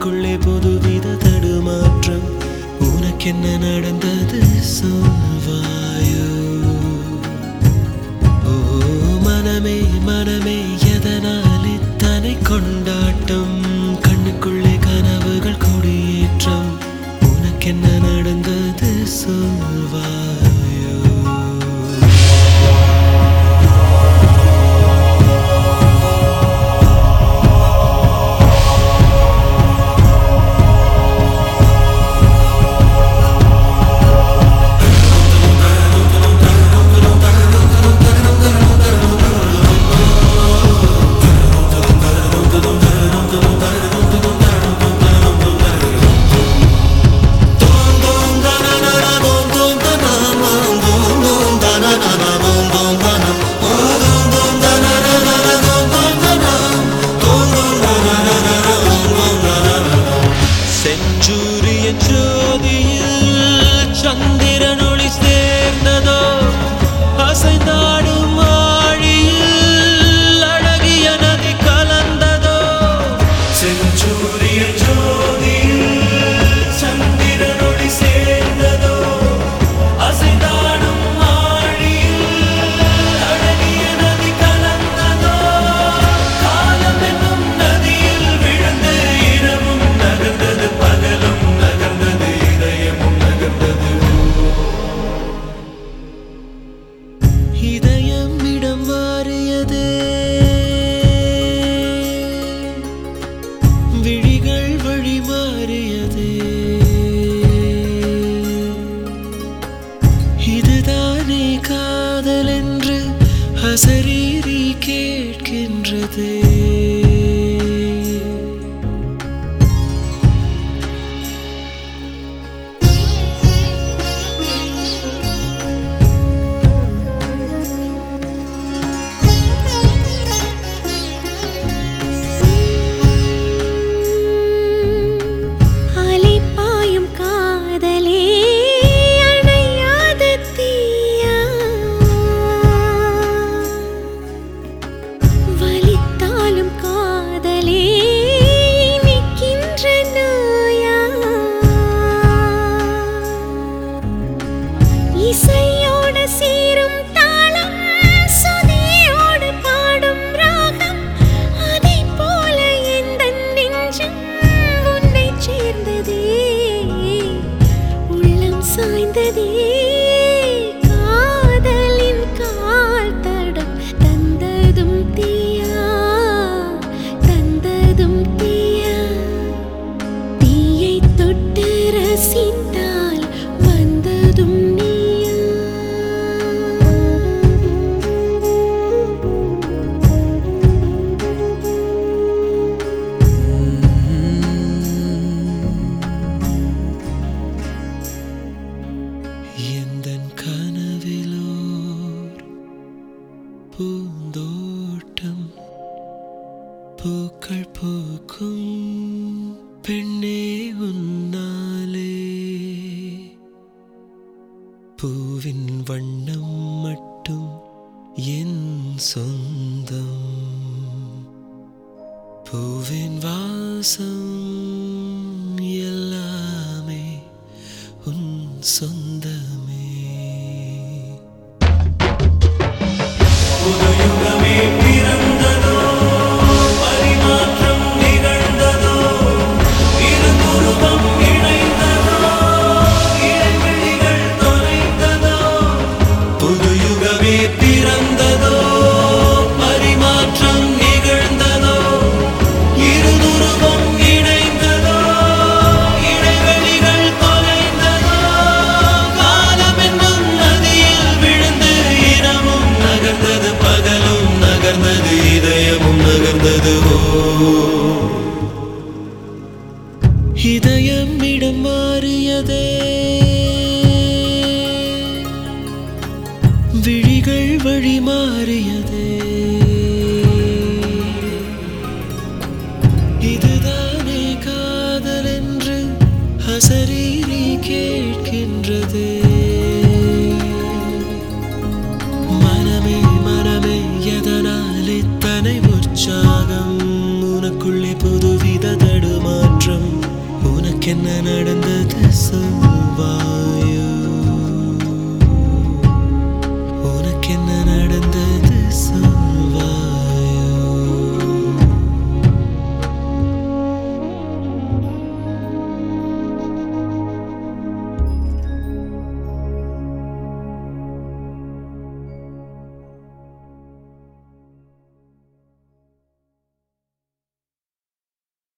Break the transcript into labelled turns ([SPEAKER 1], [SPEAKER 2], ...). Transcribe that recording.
[SPEAKER 1] எனக்குள்ளே புதுவித தடுமாற்றம் உனக்கென்ன நடந்தது சொல்வாயோ ஓ மனமே மனமே எதனால் இத்தனை கொண்டாட்டம் கண்ணுக்குள்ளே கனவுகள் கொடியேற்றம் உனக்கென்ன நடந்தது சொல்வாயோ செஞ்சுரிய ஜோதியில் சந்திரன் ஒளி சேர்ந்ததோ அசைந்தாடும் ஆழியில் அழகிய நதி கலந்ததோ செஞ்சுரிய ஜோதியில் சந்திரன் ஒளி சேர்ந்ததோ அசைந்தாடும் ஆழியில் அழகிய நதி கலந்ததோ காலம் என்னும் நதியில் விழுந்து இரவும் நகர்ந்தது பகலும் நகர்ந்தது இதயமும் நகர்ந்தது இதயம் இடம் மாறியது விழிகள் வழி மாறியது இதுதானே காதல் என்று அசரீரி கேட்கின்றது
[SPEAKER 2] அலைப்பாயும் காதலே அணையாத தீயா வலித்தாலும் காதலே இனிக்கின்ற நோயா இசையோடு சீரும் தாளம் சுதியோடு பாடும் ராகம் அதைப் போல எந்தன் நெஞ்சம் உன்னைச் சேர்ந்ததே உள்ளம் சாய்ந்ததே காதலின் கால் தடம் தந்ததும் தீயா தந்ததும் தீயா தீயை தொட்டு ரசித்தால் வந்ததும் நீயா
[SPEAKER 1] எந்தன் கனவிலோர் பூந்தோட்டம் பூக்கள் பூக்கும் பெண்ணே உன்னாலே பூவின் வண்ணம் மட்டும் என் சொந்தம் பூவின் வாசம் எல்லாமே உன் சொந்தமே புதுயுகமே பிறந்ததோ பரிமாற்றம் நிகழ்ந்ததோ இருதுருவம் இணைந்ததோ இடைவெளிகள் தொலைந்ததோ புதுயுகமே பிறந்ததோ பரிமாற்றம் நிகழ்ந்ததோ இருதுருவம் இணைந்ததோ இடைவெளிகள் தொலைந்ததோ காலம் என்னும் நதியில் விழுந்து இரவும் நகர்ந்தது பகலும் நகர்ந்தது இதயமும் நகர்ந்தது ஓ இதயம் இடம் மாறியதே விழிகள் வழி மாறியதே இதுதானே காதல் என்று அசரீரி கேட்கின்றது மனமே மனமே எதனால் இத்தனை உற்சாகம் உனக்குள்ளே புதுவித தடுமாற்றம் என்ன நடந்தது சொல்வாய்